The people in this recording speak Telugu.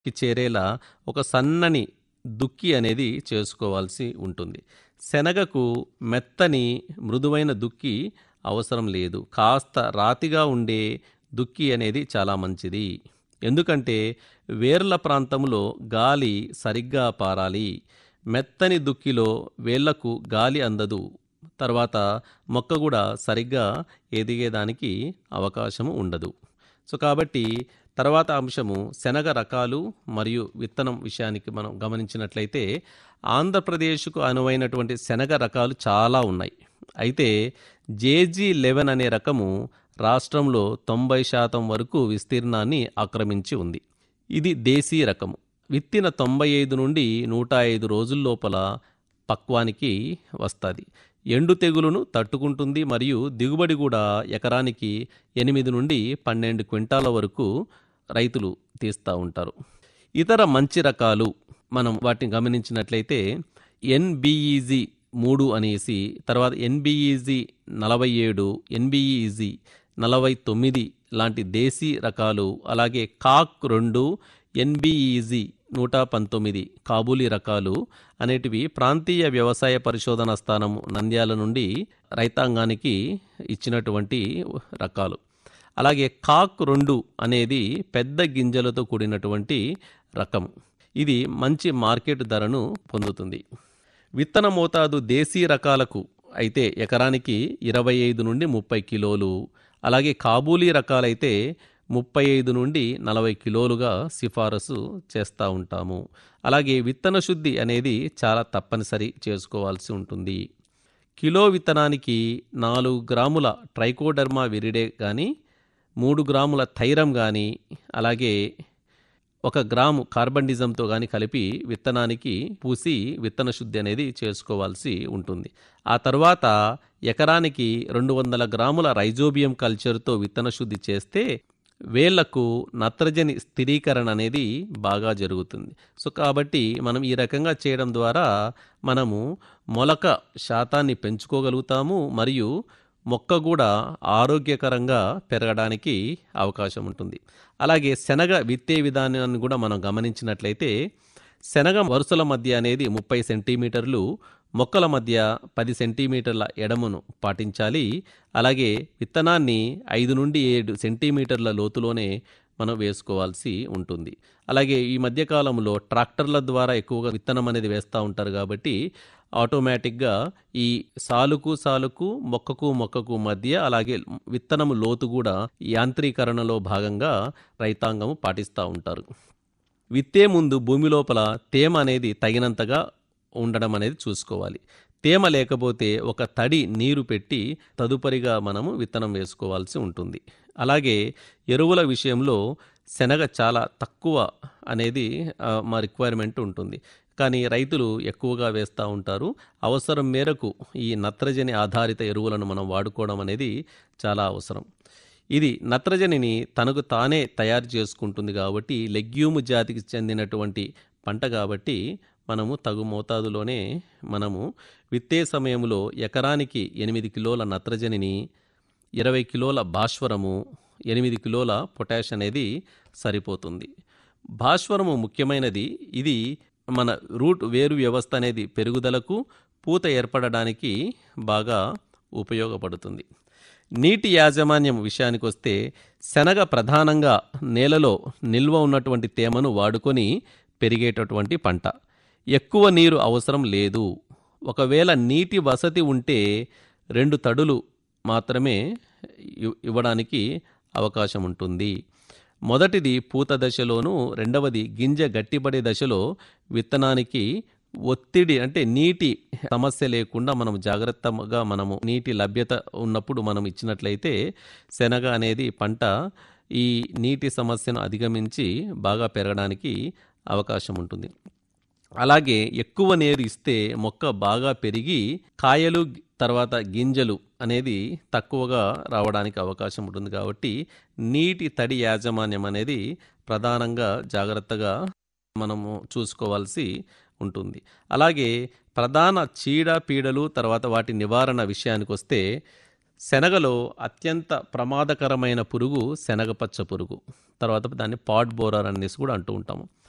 కి చేరేలా ఒక సన్నని దుక్కి అనేది చేసుకోవాల్సి ఉంటుంది శనగకు మెత్తని మృదువైన దుక్కి అవసరం లేదు కాస్త రాతిగా ఉండే దుక్కి అనేది చాలా మంచిది ఎందుకంటే వేర్ల ప్రాంతంలో గాలి సరిగ్గా పారాలి మెత్తని దుక్కిలో వేళ్లకు గాలి అందదు తర్వాత మొక్క కూడా సరిగ్గా ఎదిగేదానికి అవకాశం ఉండదు సో కాబట్టి తర్వాత అంశము శనగ రకాలు మరియు విత్తనం విషయానికి మనం గమనించినట్లయితే ఆంధ్రప్రదేశ్కు అనువైనటువంటి శనగ రకాలు చాలా ఉన్నాయి అయితే జేజీ లెవెన్ అనే రకము రాష్ట్రంలో తొంభై శాతం వరకు విస్తీర్ణాన్ని ఆక్రమించి ఉంది ఇది దేశీ రకము విత్తిన తొంభై ఐదు నుండి నూట ఐదు రోజుల్లోపల పక్వానికి వస్తుంది ఎండు తెగులును తట్టుకుంటుంది మరియు దిగుబడి కూడా ఎకరానికి ఎనిమిది నుండి పన్నెండు క్వింటాల వరకు రైతులు తీస్తూ ఉంటారు ఇతర మంచి రకాలు మనం వాటిని గమనించినట్లయితే ఎన్బిఈజీ మూడు అనేసి తర్వాత ఎన్బిఈజీ నలభై ఏడు ఎన్బిఈజీ నలభై తొమ్మిది లాంటి దేశీ రకాలు అలాగే కాక్ రెండు ఎన్బిఈజీ నూట పంతొమ్మిది కాబూలీ రకాలు అనేటివి ప్రాంతీయ వ్యవసాయ పరిశోధన స్థానం నంద్యాల నుండి రైతాంగానికి ఇచ్చినటువంటి రకాలు అలాగే కాక్ రెండు అనేది పెద్ద గింజలతో కూడినటువంటి రకం ఇది మంచి మార్కెట్ ధరను పొందుతుంది విత్తన మోతాదు దేశీ రకాలకు అయితే ఎకరానికి ఇరవై ఐదు నుండి ముప్పై కిలోలు అలాగే కాబూలీ రకాలైతే ముప్పై ఐదు నుండి నలభై కిలోలుగా సిఫారసు చేస్తూ ఉంటాము అలాగే విత్తన శుద్ధి అనేది చాలా తప్పనిసరి చేసుకోవాల్సి ఉంటుంది కిలో విత్తనానికి నాలుగు గ్రాముల ట్రైకోడర్మా విరిడే కానీ మూడు గ్రాముల థైరం కానీ అలాగే ఒక గ్రాము కార్బండిజంతో కానీ కలిపి విత్తనానికి పూసి విత్తన శుద్ధి అనేది చేసుకోవాల్సి ఉంటుంది ఆ తర్వాత ఎకరానికి రెండు వందల గ్రాముల రైజోబియం కల్చర్తో విత్తన శుద్ధి చేస్తే వేళ్లకు నత్రజని స్థిరీకరణ అనేది బాగా జరుగుతుంది సో కాబట్టి మనం ఈ రకంగా చేయడం ద్వారా మనము మొలక శాతాన్ని పెంచుకోగలుగుతాము మరియు మొక్క కూడా ఆరోగ్యకరంగా పెరగడానికి అవకాశం ఉంటుంది అలాగే శనగ విత్తే విధానాన్ని కూడా మనం గమనించినట్లయితే శనగ వరుసల మధ్య అనేది ముప్పై సెంటీమీటర్లు మొక్కల మధ్య పది సెంటీమీటర్ల ఎడమును పాటించాలి అలాగే విత్తనాన్ని ఐదు నుండి ఏడు సెంటీమీటర్ల లోతులోనే మనం వేసుకోవాల్సి ఉంటుంది అలాగే ఈ మధ్యకాలంలో ట్రాక్టర్ల ద్వారా ఎక్కువగా విత్తనం అనేది వేస్తూ ఉంటారు కాబట్టి ఆటోమేటిక్గా ఈ సాలుకు సాలుకు మొక్కకు మొక్కకు మధ్య అలాగే విత్తనము లోతు కూడా యాంత్రీకరణలో భాగంగా రైతాంగము పాటిస్తూ ఉంటారు విత్తే ముందు భూమి లోపల తేమ అనేది తగినంతగా ఉండడం అనేది చూసుకోవాలి తేమ లేకపోతే ఒక తడి నీరు పెట్టి తదుపరిగా మనము విత్తనం వేసుకోవాల్సి ఉంటుంది అలాగే ఎరువుల విషయంలో శనగ చాలా తక్కువ అనేది మా రిక్వైర్మెంట్ ఉంటుంది కానీ రైతులు ఎక్కువగా వేస్తూ ఉంటారు అవసరం మేరకు ఈ నత్రజని ఆధారిత ఎరువులను మనం వాడుకోవడం అనేది చాలా అవసరం ఇది నత్రజనిని తనకు తానే తయారు చేసుకుంటుంది కాబట్టి లెగ్యూమ్ జాతికి చెందినటువంటి పంట కాబట్టి మనము తగు మోతాదులోనే మనము విత్తే సమయంలో ఎకరానికి ఎనిమిది కిలోల నత్రజనిని ఇరవై కిలోల భాస్వరము ఎనిమిది కిలోల పొటాష్ అనేది సరిపోతుంది భాస్వరము ముఖ్యమైనది ఇది మన రూట్ వేరు వ్యవస్థ అనేది పెరుగుదలకు పూత ఏర్పడడానికి బాగా ఉపయోగపడుతుంది నీటి యాజమాన్యం విషయానికి వస్తే శనగ ప్రధానంగా నేలలో నిల్వ ఉన్నటువంటి తేమను వాడుకొని పెరిగేటటువంటి పంట ఎక్కువ నీరు అవసరం లేదు ఒకవేళ నీటి వసతి ఉంటే రెండు తడులు మాత్రమే ఇవ్వడానికి అవకాశం ఉంటుంది మొదటిది పూత దశలోను రెండవది గింజ గట్టిపడే దశలో విత్తనానికి ఒత్తిడి అంటే నీటి సమస్య లేకుండా మనం జాగ్రత్తగా మనము నీటి లభ్యత ఉన్నప్పుడు మనం ఇచ్చినట్లయితే శనగ అనేది పంట ఈ నీటి సమస్యను అధిగమించి బాగా పెరగడానికి అవకాశం ఉంటుంది అలాగే ఎక్కువ నీరు ఇస్తే మొక్క బాగా పెరిగి కాయలు తర్వాత గింజలు అనేది తక్కువగా రావడానికి అవకాశం ఉంటుంది కాబట్టి నీటి తడి యాజమాన్యం అనేది ప్రధానంగా జాగ్రత్తగా మనము చూసుకోవాల్సి ఉంటుంది అలాగే ప్రధాన చీడ పీడలు తర్వాత వాటి నివారణ విషయానికి వస్తే శనగలో అత్యంత ప్రమాదకరమైన పురుగు శనగపచ్చ పురుగు తర్వాత దాన్ని పాట్ బోరర్ అనేసి కూడా అంటూ ఉంటాము